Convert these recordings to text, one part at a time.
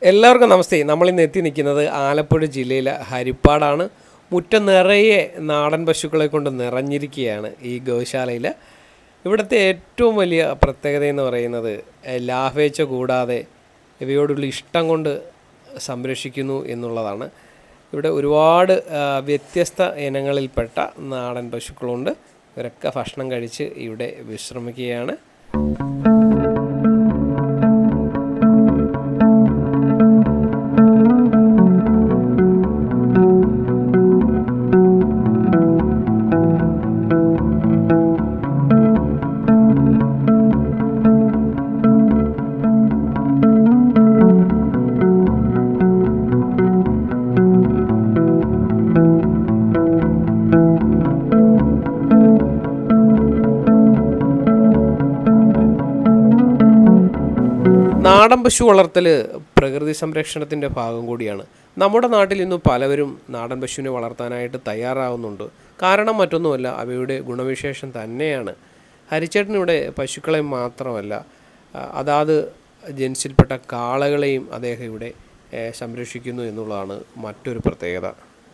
എല്ലാവർക്കും നമസ്തേ നമ്മളിന്ന് എത്തി നിൽക്കുന്നത് ആലപ്പുഴ ജില്ലയിലെ ഹരിപ്പാടാണ് മുറ്റം നിറയെ നാടൻ പശുക്കളെ കൊണ്ട് നിറഞ്ഞിരിക്കുകയാണ് ഈ ഗോശാലയിൽ ഇവിടുത്തെ ഏറ്റവും വലിയ പ്രത്യേകത എന്ന് പറയുന്നത് ഏഹ്, ലാഭേച്ഛ കൂടാതെ ഇവയോടുള്ള ഇഷ്ടം കൊണ്ട് സംരക്ഷിക്കുന്നു എന്നുള്ളതാണ് ഇവിടെ ഒരുപാട് ആ, വ്യത്യസ്ത ഇനങ്ങളിൽപ്പെട്ട നാടൻ പശുക്കളുണ്ട് ഇവരൊക്കെ ഭക്ഷണം കഴിച്ച് ഇവിടെ വിശ്രമിക്കുകയാണ് നാടൻ പശു വളർത്തൽ പ്രകൃതി സംരക്ഷണത്തിൻ്റെ ഭാഗം കൂടിയാണ് നമ്മുടെ നാട്ടിൽ ഇന്ന് പലവരും നാടൻ പശുവിനെ വളർത്താനായിട്ട് തയ്യാറാവുന്നുണ്ട് കാരണം മറ്റൊന്നുമല്ല അവയുടെ ഗുണവിശേഷം തന്നെയാണ് ഹരിച്ചേട്ടൻ ഇവിടെ പശുക്കളെ മാത്രമല്ല ആ, അതാത് ജൻസിൽപ്പെട്ട കാളകളെയും അദ്ദേഹം ഇവിടെ ഏ, സംരക്ഷിക്കുന്നു എന്നുള്ളതാണ് മറ്റൊരു പ്രത്യേകത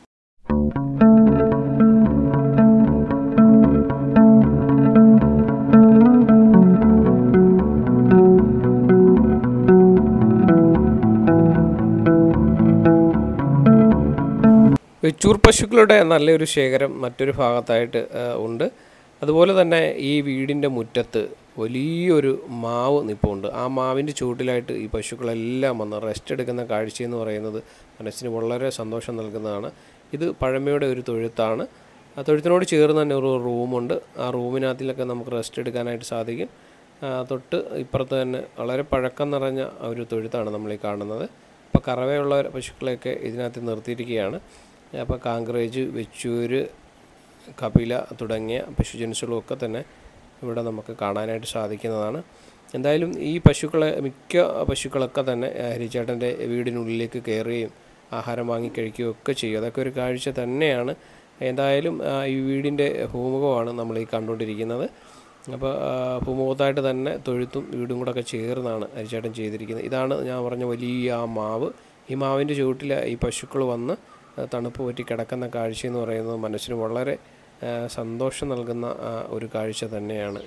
വെച്ചൂർ പശുക്കളുടെ നല്ലൊരു ശേഖരം മറ്റൊരു ഭാഗത്തായിട്ട് ആ, ഉണ്ട് അതുപോലെ തന്നെ ഈ വീടിൻ്റെ മുറ്റത്ത് വലിയൊരു മാവ് നിൽപ്പുണ്ട് ആ മാവിൻ്റെ ചുവട്ടിലായിട്ട് ഈ പശുക്കളെല്ലാം വന്ന് റെസ്റ്റ് എടുക്കുന്ന കാഴ്ചയെന്ന് പറയുന്നത് മനസ്സിന് വളരെ സന്തോഷം നൽകുന്നതാണ് ഇത് പഴമയുടെ ഒരു തൊഴുത്താണ് ആ തൊഴുത്തിനോട് ചേർന്ന് തന്നെ ഒരു റൂമുണ്ട് ആ റൂമിനകത്തിലൊക്കെ നമുക്ക് റെസ്റ്റ് എടുക്കാനായിട്ട് സാധിക്കും ആ, തൊട്ട് ഇപ്പുറത്ത് തന്നെ വളരെ പഴക്കം നിറഞ്ഞ ഒരു തൊഴുത്താണ് നമ്മൾ ഈ കാണുന്നത് അപ്പോൾ കറവയുള്ള പശുക്കളെയൊക്കെ ഇതിനകത്ത് നിർത്തിയിരിക്കുകയാണ് അപ്പോൾ കാങ്ക്രേജ് വെച്ചൂര് കപില തുടങ്ങിയ പശുജൻസുകളൊക്കെ തന്നെ ഇവിടെ നമുക്ക് കാണാനായിട്ട് സാധിക്കുന്നതാണ് എന്തായാലും ഈ പശുക്കളെ മിക്ക പശുക്കളൊക്കെ തന്നെ ആ, ഹരിച്ചേട്ടൻ്റെ വീടിനുള്ളിലേക്ക് കയറുകയും ആഹാരം വാങ്ങി കഴിക്കുകയും ഒക്കെ ചെയ്യും അതൊക്കെ ഒരു കാഴ്ച തന്നെയാണ് എന്തായാലും ആ, ഈ വീടിൻ്റെ ഭൂമുഖമാണ് നമ്മൾ ഈ കണ്ടുകൊണ്ടിരിക്കുന്നത് അപ്പോൾ ആ, ഭൂമുഖത്തായിട്ട് തന്നെ തൊഴുത്തും വീടും കൂടെ ഒക്കെ ചേർന്നാണ് ഹരിച്ചേട്ടൻ ചെയ്തിരിക്കുന്നത് ഇതാണ് ഞാൻ പറഞ്ഞ വലിയ ആ മാവ് ഈ മാവിൻ്റെ ചുവട്ടിൽ ഈ പശുക്കൾ വന്ന് ആ, തണുപ്പ് പറ്റി കിടക്കുന്ന കാഴ്ച എന്ന് പറയുന്നത് മനസ്സിന് വളരെ ആ, സന്തോഷം നൽകുന്ന ആ, ഒരു കാഴ്ച തന്നെയാണ്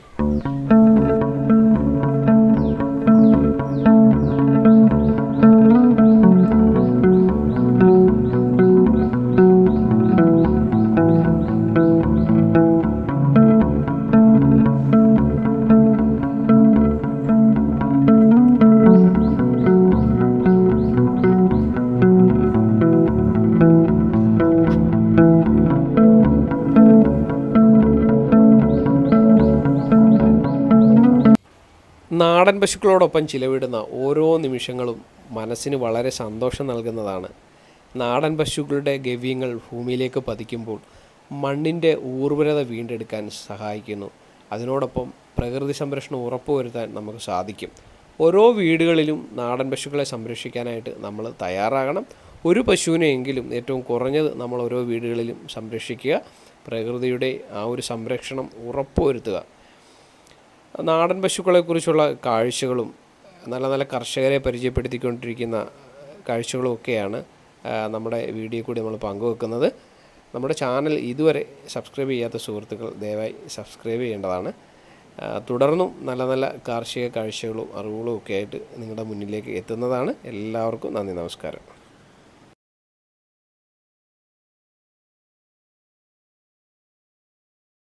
നാടൻ പശുക്കളോടൊപ്പം ചിലവിടുന്ന ഓരോ നിമിഷങ്ങളും മനസ്സിന് വളരെ സന്തോഷം നൽകുന്നതാണ് നാടൻ പശുക്കളുടെ ഗവ്യങ്ങൾ ഭൂമിയിലേക്ക് പതിക്കുമ്പോൾ മണ്ണിൻ്റെ ഊർവരത വീണ്ടെടുക്കാൻ സഹായിക്കുന്നു അതിനോടൊപ്പം പ്രകൃതി സംരക്ഷണം ഉറപ്പുവരുത്താൻ നമുക്ക് സാധിക്കും ഓരോ വീടുകളിലും നാടൻ പശുക്കളെ സംരക്ഷിക്കാനായിട്ട് നമ്മൾ തയ്യാറാകണം ഒരു പശുവിനെയെങ്കിലും ഏറ്റവും കുറഞ്ഞത് നമ്മൾ ഓരോ വീടുകളിലും സംരക്ഷിക്കുക പ്രകൃതിയുടെ ആ ഒരു സംരക്ഷണം ഉറപ്പുവരുത്തുക നാടൻ പശുക്കളെക്കുറിച്ചുള്ള കാഴ്ചകളും നല്ല നല്ല കർഷകരെ പരിചയപ്പെടുത്തിക്കൊണ്ടിരിക്കുന്ന കാഴ്ചകളും ഒക്കെയാണ് ആ, നമ്മുടെ വീഡിയോ കൂടി നമ്മൾ പങ്കുവെക്കുന്നത് നമ്മുടെ ചാനൽ ഇതുവരെ സബ്സ്ക്രൈബ് ചെയ്യാത്ത സുഹൃത്തുക്കൾ ദയവായി സബ്സ്ക്രൈബ് ചെയ്യേണ്ടതാണ് ആ, തുടർന്നും നല്ല നല്ല കാർഷിക കാഴ്ചകളും അറിവുകളും ഒക്കെ ആയിട്ട് നിങ്ങളുടെ മുന്നിലേക്ക് എത്തുന്നതാണ് എല്ലാവർക്കും നന്ദി നമസ്കാരം